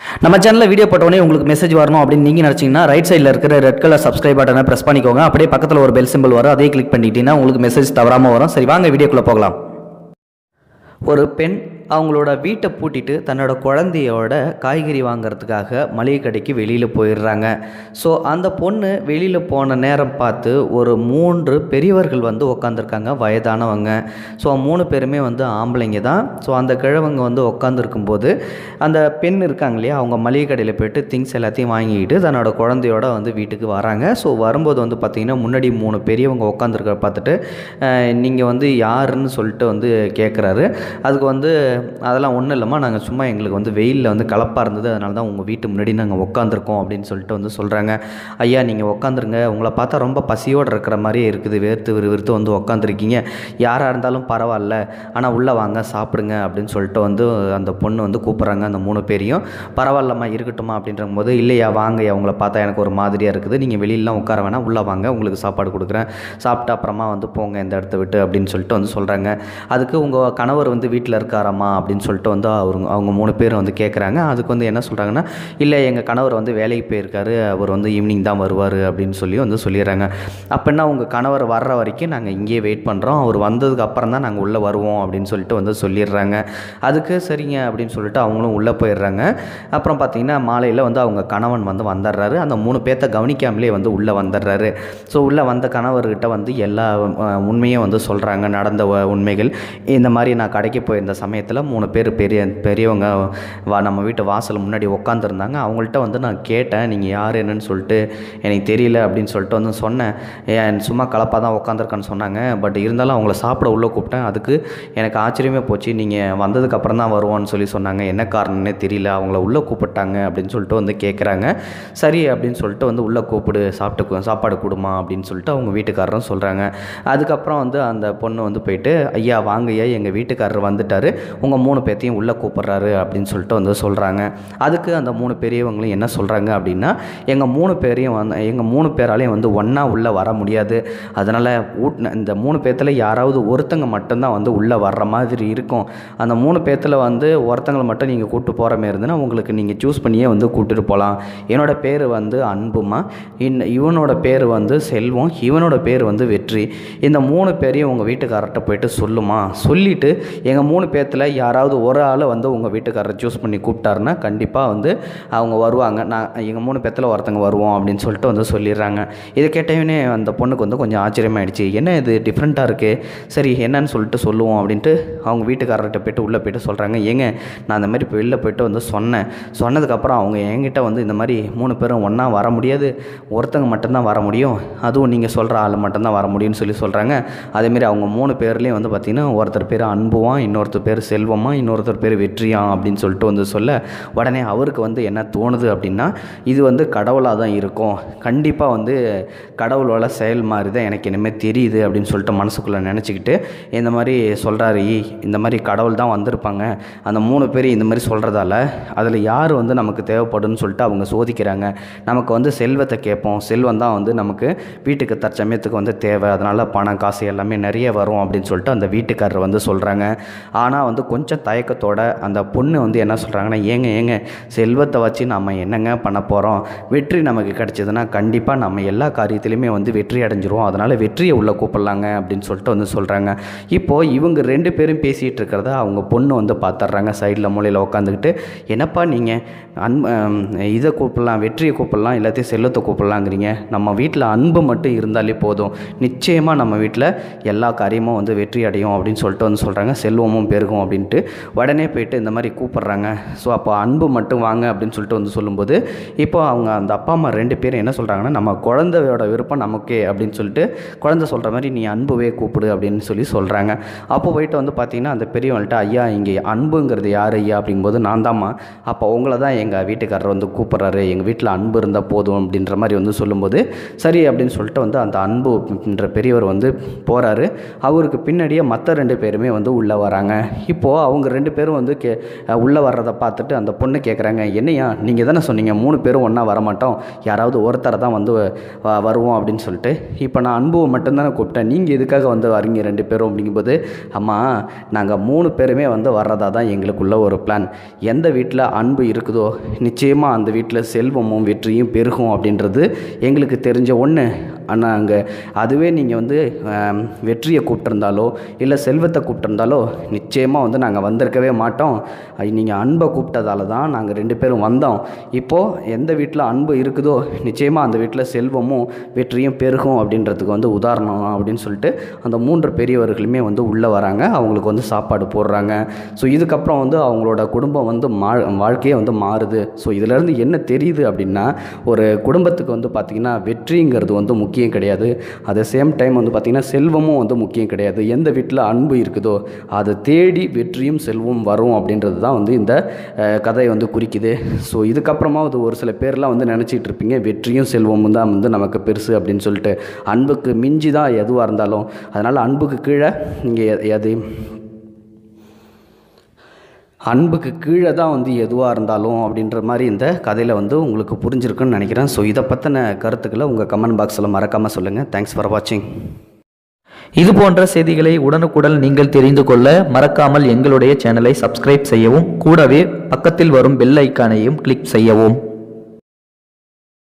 நம்ம சேனலில் வீடியோ போட்டோடனே உங்களுக்கு மெசேஜ் வரணும் அப்படின்னு நீங்கள் நினச்சிங்கன்னா ரைட் சைடில் இருக்கிற ரெட் கலர் சப்ஸ்கிரைப் பட்டனை ப்ரெஸ் பண்ணிக்கோங்க அப்படியே பக்கத்தில் ஒரு பெல் சிம்பிள் வரும் அதே கிளிக் பண்ணிட்டீங்கன்னா உங்களுக்கு மெசேஜ் தவறாமல் வரும் சரி வாங்க வீடியோக்குள்ளே போகலாம் ஒரு பெண் அவங்களோட வீட்டை பூட்டிட்டு தன்னோட குழந்தையோட காய்கறி வாங்குறதுக்காக மளிகை கடைக்கு வெளியில் போயிடுறாங்க ஸோ அந்த பொண்ணு வெளியில் போன நேரம் பார்த்து ஒரு மூன்று பெரியவர்கள் வந்து உக்காந்துருக்காங்க வயதானவங்க ஸோ மூணு பேருமே வந்து ஆம்பளைங்க தான் ஸோ அந்த கிழவங்க வந்து உட்காந்துருக்கும்போது அந்த பெண் இருக்காங்க இல்லையா அவங்க மளிகை கடையில் போயிட்டு திங்ஸ் எல்லாத்தையும் வாங்கிக்கிட்டு தன்னோட குழந்தையோட வந்து வீட்டுக்கு வராங்க ஸோ வரும்போது வந்து பார்த்திங்கன்னா முன்னாடி மூணு பெரியவங்க உட்காந்துருக்க பார்த்துட்டு நீங்கள் வந்து யாருன்னு சொல்லிட்டு வந்து கேட்குறாரு அதுக்கு வந்து அதெல்லாம் ஒன்றும் இல்லைம்மா நாங்கள் சும்மா எங்களுக்கு வந்து வெயிலில் வந்து கலப்பாக இருந்தது அதனால தான் உங்கள் வீட்டு முன்னாடி நாங்கள் உட்காந்துருக்கோம் அப்படின்னு சொல்லிட்டு வந்து சொல்கிறாங்க ஐயா நீங்கள் உட்காந்துருங்க உங்களை பார்த்தா ரொம்ப பசியோடு இருக்கிற மாதிரியே இருக்குது வேர்த்து விறுவிறுத்து வந்து உட்காந்துருக்கீங்க யாராக இருந்தாலும் பரவாயில்ல ஆனால் உள்ளே வாங்க சாப்பிடுங்க அப்படின்னு சொல்லிட்டு வந்து அந்த பொண்ணு வந்து கூப்பிட்றாங்க அந்த மூணு பேரையும் பரவாயில்லம்மா இருக்கட்டுமா அப்படின்ற போது இல்லையா வாங்கய்யா உங்களை பார்த்தா எனக்கு ஒரு மாதிரியாக இருக்குது நீங்கள் வெளியிலலாம் உட்கார வேணாம் உள்ளே வாங்க உங்களுக்கு சாப்பாடு கொடுக்குறேன் சாப்பிட்டு அப்புறமா வந்து போங்க இந்த இடத்த விட்டு அப்படின்னு சொல்லிட்டு வந்து சொல்கிறாங்க அதுக்கு உங்கள் கணவர் வந்து வீட்டில் இருக்காராம்மா அப்படின்னு சொல்லிட்டு வந்து அவர் அவங்க மூணு பேர் வந்து கேட்குறாங்க அதுக்கு வந்து என்ன சொல்கிறாங்கன்னா இல்லை எங்கள் கணவர் வந்து வேலைக்கு போயிருக்காரு அவர் வந்து ஈவினிங் தான் வருவார் அப்படின்னு சொல்லி வந்து சொல்லிடுறாங்க அப்படின்னா உங்கள் கணவர் வர்ற வரைக்கும் நாங்கள் இங்கேயே வெயிட் பண்ணுறோம் அவர் வந்ததுக்கு அப்புறம் தான் நாங்கள் உள்ளே வருவோம் அப்படின்னு சொல்லிட்டு வந்து சொல்லிடுறாங்க அதுக்கு சரிங்க அப்படின்னு சொல்லிட்டு அவங்களும் உள்ளே போயிடுறாங்க அப்புறம் பார்த்தீங்கன்னா மாலையில் வந்து அவங்க கணவன் வந்து வந்துடுறாரு அந்த மூணு பேர்த்த கவனிக்காமலே வந்து உள்ளே வந்துடுறாரு ஸோ உள்ளே வந்த கணவர்கிட்ட வந்து எல்லா அஹ், உண்மையும் வந்து சொல்கிறாங்க நடந்த வ- உண்மைகள் இந்த மாதிரி நான் கடைக்கு போயிருந்த சமயத்தில் மூணு பேர் பெரிய பெரியவங்க வா நம்ம வீட்டு வாசல் முன்னாடி உட்காந்துருந்தாங்க அவங்கள்ட்ட வந்து நான் கேட்டேன் நீங்கள் யார் என்னன்னு சொல்லிட்டு எனக்கு தெரியல அப்படின்னு சொல்லிட்டு வந்து சொன்னேன் ஏன் சும்மா கலப்பாக தான் உட்காந்துருக்கான்னு சொன்னாங்க பட் இருந்தாலும் அவங்கள சாப்பிட உள்ளே கூப்பிட்டேன் அதுக்கு எனக்கு ஆச்சரியமே போச்சு நீங்கள் வந்ததுக்கு அப்புறம் தான் வருவோன்னு சொல்லி சொன்னாங்க என்ன காரணம்னே தெரியல அவங்கள உள்ளே கூப்பிட்டாங்க அப்படின்னு சொல்லிட்டு வந்து கேட்குறாங்க சரி அப்படின்னு சொல்லிட்டு வந்து உள்ளே கூப்பிடு சாப்பிட்டு கு- சாப்பாடு கொடுமா அப்படின்னு சொல்லிட்டு அவங்க வீட்டுக்காரரும் சொல்கிறாங்க அதுக்கப்புறம் வந்து அந்த பொண்ணு வந்து போயிட்டு ஐயா வாங்கய்யா எங்கள் வீட்டுக்காரர் வந்துட்டார் உங்கள் மூணு பேர்த்தையும் உள்ளே கூப்பிட்றாரு அப்படின்னு சொல்லிட்டு வந்து சொல்கிறாங்க அதுக்கு அந்த மூணு பெரியவங்களும் என்ன சொல்கிறாங்க அப்படின்னா எங்கள் மூணு பேரையும் வந்து எங்கள் மூணு பேராலையும் வந்து ஒன்றா உள்ளே வர முடியாது அதனால் ஊட்டின இந்த மூணு பேர்த்தில் யாராவது ஒருத்தங்க மட்டும்தான் வந்து உள்ளே வர்ற மாதிரி இருக்கும் அந்த மூணு பேர்த்தில் வந்து ஒருத்தங்களை மட்டும் நீங்கள் கூப்பிட்டு போகிற மாதிரி இருந்ததுன்னா உங்களுக்கு நீங்கள் சூஸ் பண்ணியே வந்து கூப்பிட்டுட்டு போகலாம் என்னோட பேர் வந்து அன்புமா இன் இவனோட பேர் வந்து செல்வம் இவனோட பேர் வந்து வெற்றி இந்த மூணு பேரையும் உங்கள் வீட்டுக்காரர்கிட்ட போயிட்டு சொல்லுமா சொல்லிவிட்டு எங்கள் மூணு பேர்த்தில் யாராவது ஒரு ஆளை வந்து உங்கள் வீட்டுக்காரரை சூஸ் பண்ணி கூப்பிட்டாருன்னா கண்டிப்பாக வந்து அவங்க வருவாங்க நான் எங்கள் மூணு பேர்த்தில் ஒருத்தங்க வருவோம் அப்படின்னு சொல்லிட்டு வந்து சொல்லிடுறாங்க இதை கேட்டவனே அந்த பொண்ணுக்கு வந்து கொஞ்சம் ஆச்சரியமாயிடுச்சு என்ன இது டிஃப்ரெண்ட்டாக இருக்குது சரி என்னன்னு சொல்லிட்டு சொல்லுவோம் அப்படின்ட்டு அவங்க வீட்டுக்காரர்கிட்ட போயிட்டு உள்ளே போயிட்டு சொல்கிறாங்க ஏங்க நான் அந்த மாதிரி இப்போ வெளில போயிட்டு வந்து சொன்னேன் சொன்னதுக்கப்புறம் அவங்க என்கிட்ட வந்து இந்த மாதிரி மூணு பேரும் ஒன்றா வர முடியாது ஒருத்தங்க மட்டும்தான் வர முடியும் அதுவும் நீங்கள் சொல்கிற ஆள் மட்டும்தான் வர முடியும்னு சொல்லி சொல்கிறாங்க அதேமாரி அவங்க மூணு பேர்லேயும் வந்து பார்த்திங்கன்னா ஒருத்தர் பேர் அன்புவா இன்னொருத்தர் பேர் செல்வமா இன்னொருத்தர் பேர் வெற்றியா அப்படின்னு சொல்லிட்டு வந்து சொல்ல உடனே அவருக்கு வந்து என்ன தோணுது அப்படின்னா இது வந்து கடவுளாக தான் இருக்கும் கண்டிப்பாக வந்து கடவுளோட செயல் மாதிரி தான் எனக்கு இனிமேல் தெரியுது அப்படின்னு சொல்லிட்டு மனசுக்குள்ளே நினச்சிக்கிட்டு இந்த மாதிரி சொல்கிறாரு இந்த மாதிரி கடவுள் தான் வந்திருப்பாங்க அந்த மூணு பேர் இந்த மாதிரி சொல்கிறதால அதில் யார் வந்து நமக்கு தேவைப்படும்னு சொல்லிட்டு அவங்க சோதிக்கிறாங்க நமக்கு வந்து செல்வத்தை கேட்போம் செல்வம் தான் வந்து நமக்கு வீட்டுக்கு தற்சமயத்துக்கு வந்து தேவை அதனால் பணம் காசு எல்லாமே நிறைய வரும் அப்படின்னு சொல்லிட்டு அந்த வீட்டுக்காரர் வந்து சொல்கிறாங்க ஆனால் வந்து கொஞ்சம் தயக்கத்தோட அந்த பொண்ணு வந்து என்ன சொல்கிறாங்கன்னா ஏங்க ஏங்க செல்வத்தை வச்சு நம்ம என்னங்க பண்ண போகிறோம் வெற்றி நமக்கு கிடைச்சதுன்னா கண்டிப்பாக நம்ம எல்லா காரியத்திலையுமே வந்து வெற்றி அடைஞ்சிருவோம் அதனால் வெற்றியை உள்ளே கூப்பிடலாங்க அப்படின்னு சொல்லிட்டு வந்து சொல்கிறாங்க இப்போது இவங்க ரெண்டு பேரும் பேசிகிட்டு இருக்கிறத அவங்க பொண்ணு வந்து பார்த்துட்றாங்க சைடில் மூலையில் உட்காந்துக்கிட்டு என்னப்பா நீங்கள் அன் இதை கூப்பிடலாம் வெற்றியை கூப்பிடலாம் எல்லாத்தையும் செல்வத்தை கூப்பிடலாங்கிறீங்க நம்ம வீட்டில் அன்பு மட்டும் இருந்தாலே போதும் நிச்சயமாக நம்ம வீட்டில் எல்லா காரியமும் வந்து வெற்றி அடையும் அப்படின்னு சொல்லிட்டு வந்து சொல்கிறாங்க செல்வமும் பெருகும் அப்படின்ட்டு உடனே போயிட்டு இந்த மாதிரி கூப்பிட்றாங்க ஸோ அப்போ அன்பு மட்டும் வாங்க அப்படின்னு சொல்லிட்டு வந்து சொல்லும்போது இப்போ அவங்க அந்த அப்பா அம்மா ரெண்டு பேரும் என்ன சொல்கிறாங்கன்னா நம்ம குழந்தையோட விருப்பம் நமக்கே அப்படின்னு சொல்லிட்டு குழந்தை சொல்கிற மாதிரி நீ அன்புவே கூப்பிடு அப்படின்னு சொல்லி சொல்கிறாங்க அப்போ போயிட்டு வந்து பார்த்தீங்கன்னா அந்த பெரியவங்கள்ட்ட ஐயா இங்கே அன்புங்கிறது யார் ஐயா அப்படிங்கும்போது நான் தாம்மா அப்போ உங்களை தான் எங்கள் வீட்டுக்காரர் வந்து கூப்பிட்றாரு எங்கள் வீட்டில் அன்பு இருந்தால் போதும் அப்படின்ற மாதிரி வந்து சொல்லும்போது சரி அப்படின்னு சொல்லிட்டு வந்து அந்த அன்பு என்ற பெரியவர் வந்து போகிறாரு அவருக்கு பின்னாடியே மற்ற ரெண்டு பேருமே வந்து உள்ளே வராங்க இப்போது இப்போது அவங்க ரெண்டு பேரும் வந்து கே உள்ளே வர்றதை பார்த்துட்டு அந்த பொண்ணு கேட்குறாங்க என்னையா நீங்கள் தானே சொன்னீங்க மூணு பேரும் ஒன்றா வரமாட்டோம் யாராவது ஒருத்தரை தான் வந்து வ- வருவோம் அப்படின்னு சொல்லிட்டு இப்போ நான் அன்புவை மட்டும்தானே கூப்பிட்டேன் நீங்கள் எதுக்காக வந்து வரீங்க ரெண்டு பேரும் அப்படிங்கும்போது அம்மா நாங்கள் மூணு பேருமே வந்து வர்றதா தான் எங்களுக்குள்ள ஒரு பிளான் எந்த வீட்டில் அன்பு இருக்குதோ நிச்சயமாக அந்த வீட்டில் செல்வமும் வெற்றியும் பெருகும் அப்படின்றது எங்களுக்கு தெரிஞ்ச ஒன்று ஆனால் அங்கே அதுவே நீங்கள் வந்து ஆம், வெற்றியை கூப்பிட்டிருந்தாலோ இல்லை செல்வத்தை கூப்பிட்டிருந்தாலோ நிச்சயமாக வந்து நாங்கள் வந்திருக்கவே மாட்டோம் நீங்கள் அன்பை கூப்பிட்டதால தான் நாங்கள் ரெண்டு பேரும் வந்தோம் இப்போது எந்த வீட்டில் அன்பு இருக்குதோ நிச்சயமாக அந்த வீட்டில் செல்வமும் வெற்றியும் பெருகும் அப்படின்றதுக்கு வந்து உதாரணம் அப்படின்னு சொல்லிட்டு அந்த மூன்று பெரியவர்களுமே வந்து உள்ளே வராங்க அவங்களுக்கு வந்து சாப்பாடு போடுறாங்க ஸோ இதுக்கப்புறம் வந்து அவங்களோட குடும்பம் வந்து மா வாழ்க்கையே வந்து மாறுது ஸோ இதிலேருந்து என்ன தெரியுது அப்படின்னா ஒரு குடும்பத்துக்கு வந்து பார்த்திங்கன்னா வெற்றிங்கிறது வந்து முக்கியம் கிடையாது அட் சேம் டைம் வந்து பார்த்திங்கன்னா செல்வமும் வந்து முக்கியம் கிடையாது எந்த வீட்டில் அன்பு இருக்குதோ அதை தேடி வெற்றியும் செல்வம் வரும் அப்படின்றது தான் வந்து இந்த அஹ், கதையை வந்து குறிக்குது ஸோ இதுக்கப்புறமா அது ஒரு சில பேர்லாம் வந்து நினச்சிட்டு இருப்பீங்க வெற்றியும் செல்வமும் தான் வந்து நமக்கு பெருசு அப்படின்னு சொல்லிட்டு அன்புக்கு மிஞ்சி தான் எதுவாக இருந்தாலும் அதனால் அன்புக்கு கீழே நீங்கள் எது அன்புக்கு கீழே தான் வந்து எதுவாக இருந்தாலும் அப்படின்ற மாதிரி இந்த கதையில் வந்து உங்களுக்கு புரிஞ்சிருக்குன்னு நினைக்கிறேன் ஸோ இதை பற்றின கருத்துக்களை உங்கள் கமெண்ட் பாக்ஸில் மறக்காமல் சொல்லுங்கள் தேங்க்ஸ் ஃபார் வாட்சிங் இது போன்ற செய்திகளை உடனுக்குடன் நீங்கள் தெரிந்து கொள்ள மறக்காமல் எங்களுடைய சேனலை சப்ஸ்கிரைப் செய்யவும் கூடவே பக்கத்தில் வரும் பெல் ஐக்கானையும் கிளிக் செய்யவும்